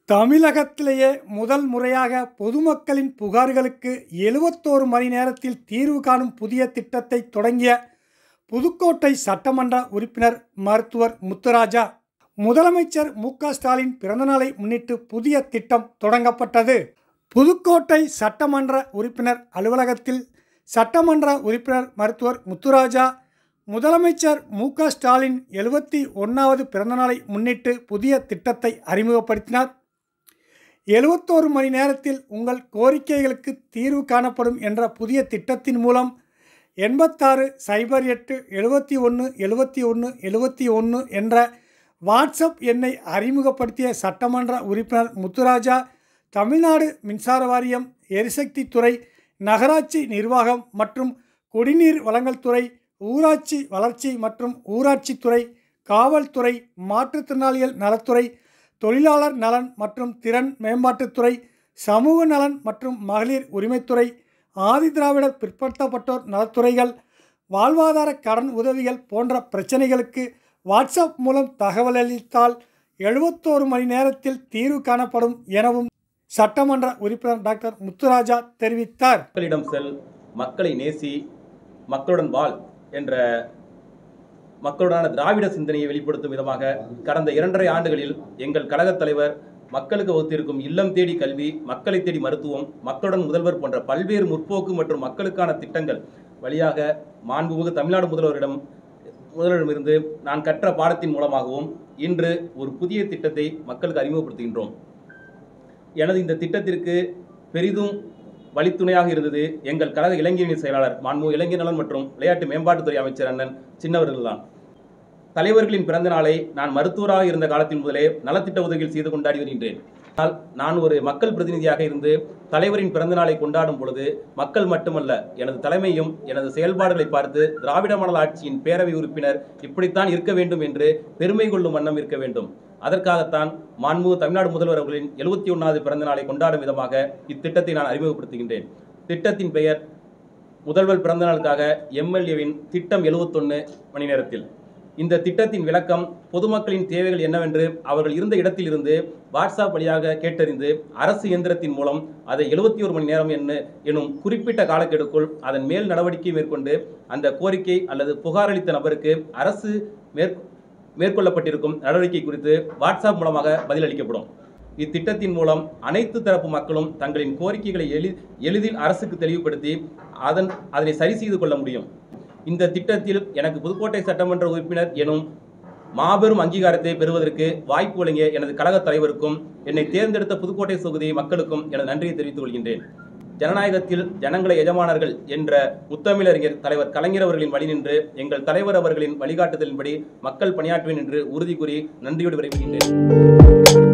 தமிழகத்திலேயே முதல் முறையாக பொதுமக்களின் புகார்களுக்கு எழுபத்தோரு மணி நேரத்தில் தீர்வு காணும் புதிய திட்டத்தை தொடங்கிய புதுக்கோட்டை சட்டமன்ற உறுப்பினர் மருத்துவர் முத்துராஜா முதலமைச்சர் மு க ஸ்டாலின் பிறந்தநாளை முன்னிட்டு புதிய திட்டம் தொடங்கப்பட்டது புதுக்கோட்டை சட்டமன்ற உறுப்பினர் அலுவலகத்தில் சட்டமன்ற உறுப்பினர் மருத்துவர் முத்துராஜா முதலமைச்சர் மு க ஸ்டாலின் எழுபத்தி ஒன்றாவது பிறந்தநாளை முன்னிட்டு புதிய திட்டத்தை அறிமுகப்படுத்தினார் எழுபத்தோரு மணி நேரத்தில் உங்கள் கோரிக்கைகளுக்கு தீர்வு காணப்படும் என்ற புதிய திட்டத்தின் மூலம் எண்பத்தாறு சைபர் எட்டு எழுபத்தி ஒன்று எழுபத்தி ஒன்று எழுபத்தி ஒன்று என்ற வாட்ஸ்அப் எண்ணை அறிமுகப்படுத்திய சட்டமன்ற உறுப்பினர் முத்துராஜா தமிழ்நாடு மின்சார வாரியம் எரிசக்தி துறை நகராட்சி நிர்வாகம் மற்றும் குடிநீர் வழங்கல் துறை ஊராட்சி வளர்ச்சி மற்றும் ஊராட்சித்துறை காவல்துறை மாற்றுத்திறனாளிகள் நலத்துறை தொழிலாளர் நலன் மற்றும் திறன் மேம்பாட்டுத்துறை சமூக நலன் மற்றும் மகளிர் உரிமைத்துறை ஆதிதிராவிடர் பிற்படுத்தப்பட்டோர் நலத்துறைகள் வாழ்வாதார கடன் உதவிகள் போன்ற பிரச்சனைகளுக்கு வாட்ஸ்அப் மூலம் தகவல் அளித்தால் எழுபத்தோரு மணி நேரத்தில் தீர்வு காணப்படும் எனவும் சட்டமன்ற உறுப்பினர் டாக்டர் முத்துராஜா தெரிவித்தார் மக்களிடம் செல் மக்களை நேசி மக்களுடன் வாழ் என்ற மக்களுடான திராவிட சிந்தனையை வெளிப்படுத்தும் விதமாக கடந்த இரண்டரை ஆண்டுகளில் எங்கள் கழகத் தலைவர் மக்களுக்கு வகுத்திருக்கும் இல்லம் தேடி கல்வி மக்களை தேடி மருத்துவம் மக்களுடன் முதல்வர் போன்ற பல்வேறு முற்போக்கு மற்றும் மக்களுக்கான திட்டங்கள் வழியாக மாண்புமிகு தமிழ்நாடு முதல்வரிடம் முதல்வரிடமிருந்து நான் கற்ற பாடத்தின் மூலமாகவும் இன்று ஒரு புதிய திட்டத்தை மக்களுக்கு அறிமுகப்படுத்துகின்றோம் எனது இந்த திட்டத்திற்கு பெரிதும் வழித்துணையாக இருந்தது எங்கள் கழக இளைஞரணி செயலாளர் மாண்பு இளைஞர் நலன் மற்றும் விளையாட்டு மேம்பாட்டுத்துறை அமைச்சர் அண்ணன் சின்னவர்கள்தான் தலைவர்களின் பிறந்த நாளை நான் மருத்துவராக இருந்த காலத்தின் முதலே நலத்திட்ட உதவிகள் செய்து கொண்டாடி வருகின்றேன் ஆனால் நான் ஒரு மக்கள் பிரதிநிதியாக இருந்து தலைவரின் பிறந்த நாளை கொண்டாடும் பொழுது மக்கள் மட்டுமல்ல எனது தலைமையும் எனது செயல்பாடுகளை பார்த்து திராவிட மாடல் ஆட்சியின் பேரவை உறுப்பினர் இப்படித்தான் இருக்க வேண்டும் என்று பெருமை கொள்ளும் வண்ணம் இருக்க வேண்டும் அதற்காகத்தான் மாண்பு தமிழ்நாடு முதல்வர் அவர்களின் எழுபத்தி ஒன்றாவது பிறந்த நாளை கொண்டாடும் விதமாக இத்திட்டத்தை நான் அறிமுகப்படுத்துகின்றேன் திட்டத்தின் பெயர் முதல்வர் பிறந்த நாளுக்காக எம்எல்ஏவின் திட்டம் எழுபத்தொன்று மணி நேரத்தில் இந்த திட்டத்தின் விளக்கம் பொதுமக்களின் தேவைகள் என்னவென்று அவர்கள் இருந்த இடத்திலிருந்து வாட்ஸ்அப் வழியாக கேட்டறிந்து அரசு இயந்திரத்தின் மூலம் அதை எழுபத்தி ஒரு மணி நேரம் என்ன எனும் குறிப்பிட்ட காலக்கெடுக்குள் அதன் மேல் நடவடிக்கை மேற்கொண்டு அந்த கோரிக்கை அல்லது புகார் அளித்த நபருக்கு அரசு மேற் மேற்கொள்ளப்பட்டிருக்கும் நடவடிக்கை குறித்து வாட்ஸ்அப் மூலமாக பதிலளிக்கப்படும் இத்திட்டத்தின் மூலம் அனைத்து தரப்பு மக்களும் தங்களின் கோரிக்கைகளை எளி எளிதில் அரசுக்கு தெளிவுபடுத்தி அதன் அதனை சரி செய்து கொள்ள முடியும் இந்த திட்டத்தில் எனக்கு புதுக்கோட்டை சட்டமன்ற உறுப்பினர் எனும் மாபெரும் அங்கீகாரத்தை பெறுவதற்கு வாய்ப்பு வழங்கிய எனது கழகத் தலைவருக்கும் என்னை தேர்ந்தெடுத்த புதுக்கோட்டை தொகுதி மக்களுக்கும் எனது நன்றியை தெரிவித்துக் கொள்கின்றேன் ஜனநாயகத்தில் ஜனங்களை எஜமானர்கள் என்ற முத்தமிழறிஞர் தலைவர் கலைஞர் அவர்களின் வழி நின்று எங்கள் தலைவர் அவர்களின் வழிகாட்டுதலின்படி மக்கள் பணியாற்றுவேன் என்று உறுதி கூறி நன்றியோடு விரைவுகின்றேன்